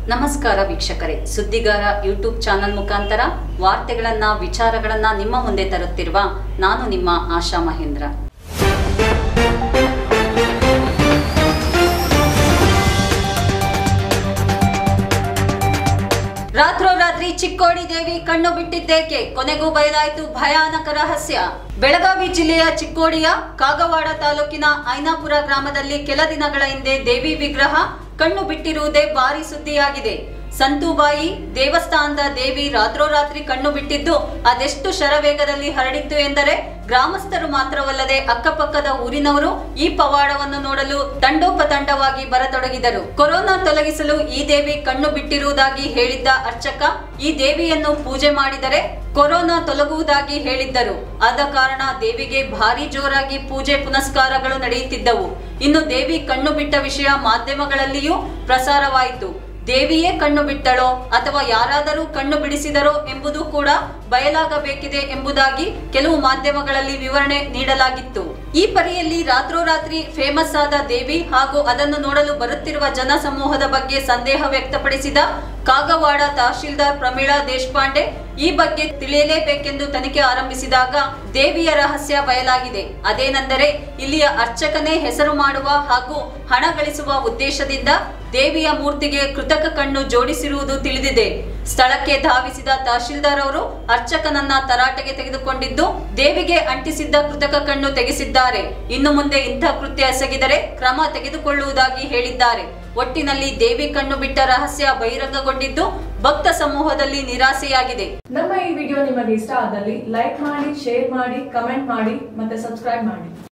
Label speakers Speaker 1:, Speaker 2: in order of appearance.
Speaker 1: ನಮಸ್ಕಾರ ವೀಕ್ಷಕರೇ ಸುದ್ದಿಗಾರ YouTube channel ಮುಖಾಂತರ ವಾರ್ತೆಗಳನ್ನ ವಿಚಾರಗಳನ್ನ ನಿಮ್ಮ ಮುಂದೆ ತರುತ್ತಿರುವ ನಾನು ನಿಮ್ಮ ಆಶಾ ಮಹೇಂದ್ರ ರಾತ್ರೋರಾತ್ರಿ ಚಿಕ್ಕೋಡಿ ದೇವಿ ಕಣ್ಣು ಬಿಟ್ಟಿದ್ದೇಕೆ ಕೊನೆಗೂ ಬಯಲಾಯಿತು ಭಯಾನಕ ರಹಸ್ಯ ಬೆಳಗಾವಿ ಜಿಲ್ಲೆಯ ಚಿಕ್ಕೋಡಿಯ ಕಾಗವಾಡ ತಾಲೂಕಿನ ಐನಾಪುರ ಗ್ರಾಮದಲ್ಲಿ ಕೆಲ ದಿನಗಳ ಹಿಂದೆ ದೇವಿ ವಿಗ್ರಹ ಕಣ್ಣು ಬಿಟ್ಟಿರುವುದೇ ಭಾರಿ ಸುದ್ದಿಯಾಗಿದೆ ಸಂತೂಬಾಯಿ ದೇವಸ್ಥಾನದ ದೇವಿ ರಾತ್ರೋರಾತ್ರಿ ಕಣ್ಣು ಬಿಟ್ಟಿದ್ದು ಅದೆಷ್ಟು ಶರವೇಗದಲ್ಲಿ ಹರಡಿತ್ತು ಎಂದರೆ ಗ್ರಾಮಸ್ಥರು ಮಾತ್ರವಲ್ಲದೆ ಅಕ್ಕಪಕ್ಕದ ಊರಿನವರು ಈ ಪವಾಡವನ್ನು ನೋಡಲು ತಂಡೋಪತಂಡವಾಗಿ ಬರತೊಡಗಿದರು ಕೊರೋನಾ ತೊಲಗಿಸಲು ಈ ದೇವಿ ಕಣ್ಣು ಬಿಟ್ಟಿರುವುದಾಗಿ ಹೇಳಿದ್ದ ಅರ್ಚಕ ಈ ದೇವಿಯನ್ನು ಪೂಜೆ ಮಾಡಿದರೆ ಕೊರೋನಾ ತೊಲಗುವುದಾಗಿ ಹೇಳಿದ್ದರು ಆದ ಕಾರಣ ದೇವಿಗೆ ಭಾರಿ ಜೋರಾಗಿ ಪೂಜೆ ಪುನಸ್ಕಾರಗಳು ನಡೆಯುತ್ತಿದ್ದವು ಇನ್ನು ದೇವಿ ಕಣ್ಣು ಬಿಟ್ಟ ವಿಷಯ ಮಾಧ್ಯಮಗಳಲ್ಲಿಯೂ ಪ್ರಸಾರವಾಯಿತು ದೇವಿಯೇ ಕಣ್ಣು ಬಿಟ್ಟಳೋ ಅಥವಾ ಯಾರಾದರೂ ಕಣ್ಣು ಬಿಡಿಸಿದರೋ ಎಂಬುದು ಕೂಡ ಬಯಲಾಗಬೇಕಿದೆ ಎಂಬುದಾಗಿ ಕೆಲವು ಮಾಧ್ಯಮಗಳಲ್ಲಿ ವಿವರಣೆ ನೀಡಲಾಗಿತ್ತು ಈ ಪರಿಯಲ್ಲಿ ರಾತ್ರೋರಾತ್ರಿ ಫೇಮಸ್ ಆದ ದೇವಿ ಹಾಗೂ ಅದನ್ನು ನೋಡಲು ಬರುತ್ತಿರುವ ಜನ ಸಮೂಹದ ಬಗ್ಗೆ ಸಂದೇಹ ವ್ಯಕ್ತಪಡಿಸಿದ ಕಾಗವಾಡ ತಹಶೀಲ್ದಾರ್ ಪ್ರಮೀಳಾ ದೇಶಪಾಂಡೆ ಈ ಬಗ್ಗೆ ತಿಳಿಯಲೇಬೇಕೆಂದು ತನಿಖೆ ಆರಂಭಿಸಿದಾಗ ದೇವಿಯ ರಹಸ್ಯ ಬಯಲಾಗಿದೆ ಅದೇನೆಂದರೆ ಇಲ್ಲಿಯ ಅರ್ಚಕನೇ ಹೆಸರು ಮಾಡುವ ಹಾಗೂ ಹಣ ಗಳಿಸುವ ಉದ್ದೇಶದಿಂದ ದೇವಿಯ ಮೂರ್ತಿಗೆ ಕೃತಕ ಕಣ್ಣು ಜೋಡಿಸಿರುವುದು ತಿಳಿದಿದೆ ಸ್ಥಳಕ್ಕೆ ಧಾವಿಸಿದ ತಹಶೀಲ್ದಾರ್ ಅವರು ಅರ್ಚಕನನ್ನ ತರಾಟೆಗೆ ತೆಗೆದುಕೊಂಡಿದ್ದು ದೇವಿಗೆ ಅಂಟಿಸಿದ್ದ ಕೃತಕ ಕಣ್ಣು ತೆಗೆಸಿದ್ದಾರೆ ಇನ್ನು ಮುಂದೆ ಇಂಥ ಕೃತ್ಯ ಎಸಗಿದರೆ ಕ್ರಮ ತೆಗೆದುಕೊಳ್ಳುವುದಾಗಿ ಹೇಳಿದ್ದಾರೆ ಒಟ್ಟಿನಲ್ಲಿ ದೇವಿ ಕಣ್ಣು ಬಿಟ್ಟ ರಹಸ್ಯ ಬಹಿರಂಗಗೊಂಡಿದ್ದು ಭಕ್ತ ಸಮೂಹದಲ್ಲಿ ನಿರಾಸೆಯಾಗಿದೆ
Speaker 2: ನಮ್ಮ ಈ ವಿಡಿಯೋ ನಿಮಗೆ ಇಷ್ಟ ಆದಲ್ಲಿ ಲೈಕ್ ಮಾಡಿ ಶೇರ್ ಮಾಡಿ ಕಮೆಂಟ್ ಮಾಡಿ ಮತ್ತೆ ಸಬ್ಸ್ಕ್ರೈಬ್ ಮಾಡಿ